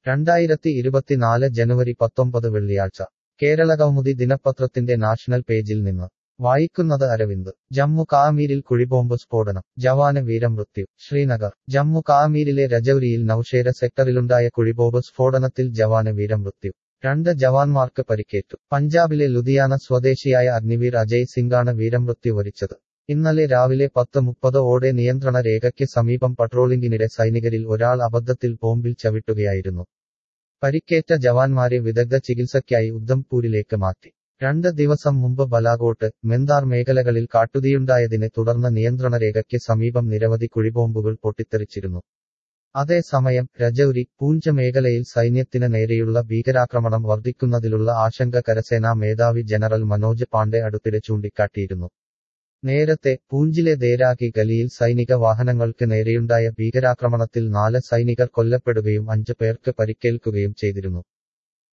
രണ്ടായിരത്തി ഇരുപത്തിനാല് ജനുവരി പത്തൊമ്പത് വെള്ളിയാഴ്ച കേരള കൗമുദി ദിനപത്രത്തിന്റെ നാഷണൽ പേജിൽ നിന്ന് വായിക്കുന്നത് അരവിന്ദ് ജമ്മു കാമീരിൽ കുഴിബോംബ് സ്ഫോടനം ജവാന് വീരമൃത്യു ശ്രീനഗർ ജമ്മു കാമീരിലെ രജൌരിയിൽ നൌഷേര സെക്ടറിലുണ്ടായ കുഴിബോംബ് സ്ഫോടനത്തിൽ ജവാന് വീരമൃത്യു രണ്ട് ജവാന്മാർക്ക് പരിക്കേറ്റു പഞ്ചാബിലെ ലുധിയാന സ്വദേശിയായ അഗ്നിവീർ അജയ് സിംഗാണ് വീരമൃത്യു വരിച്ചത് ഇന്നലെ രാവിലെ പത്ത് മുപ്പത് ഓടെ നിയന്ത്രണ രേഖയ്ക്ക് സമീപം പട്രോളിംഗിനിടെ സൈനികരിൽ ഒരാൾ അബദ്ധത്തിൽ ബോംബിൽ ചവിട്ടുകയായിരുന്നു പരിക്കേറ്റ ജവാന്മാരെ വിദഗ്ധ ചികിത്സയ്ക്കായി ഉദ്ധംപൂരിലേക്ക് മാറ്റി രണ്ട് ദിവസം മുമ്പ് ബലാകോട്ട് മെന്താർ മേഖലകളിൽ കാട്ടുതീയുണ്ടായതിനെ തുടർന്ന് നിയന്ത്രണ രേഖയ്ക്ക് സമീപം നിരവധി കുഴിബോംബുകൾ പൊട്ടിത്തെറിച്ചിരുന്നു അതേസമയം രജൌരി പൂഞ്ച് മേഖലയിൽ സൈന്യത്തിന് നേരെയുള്ള ഭീകരാക്രമണം വർദ്ധിക്കുന്നതിലുള്ള ആശങ്ക കരസേനാ മേധാവി ജനറൽ മനോജ് പാണ്ഡെ അടുത്തിടെ ചൂണ്ടിക്കാട്ടിയിരുന്നു നേരത്തെ പൂഞ്ചിലെ ദേരാഗി ഗലിയിൽ സൈനിക വാഹനങ്ങൾക്ക് നേരെയുണ്ടായ ഭീകരാക്രമണത്തിൽ നാല് സൈനികർ കൊല്ലപ്പെടുകയും അഞ്ച് പേർക്ക് പരിക്കേൽക്കുകയും ചെയ്തിരുന്നു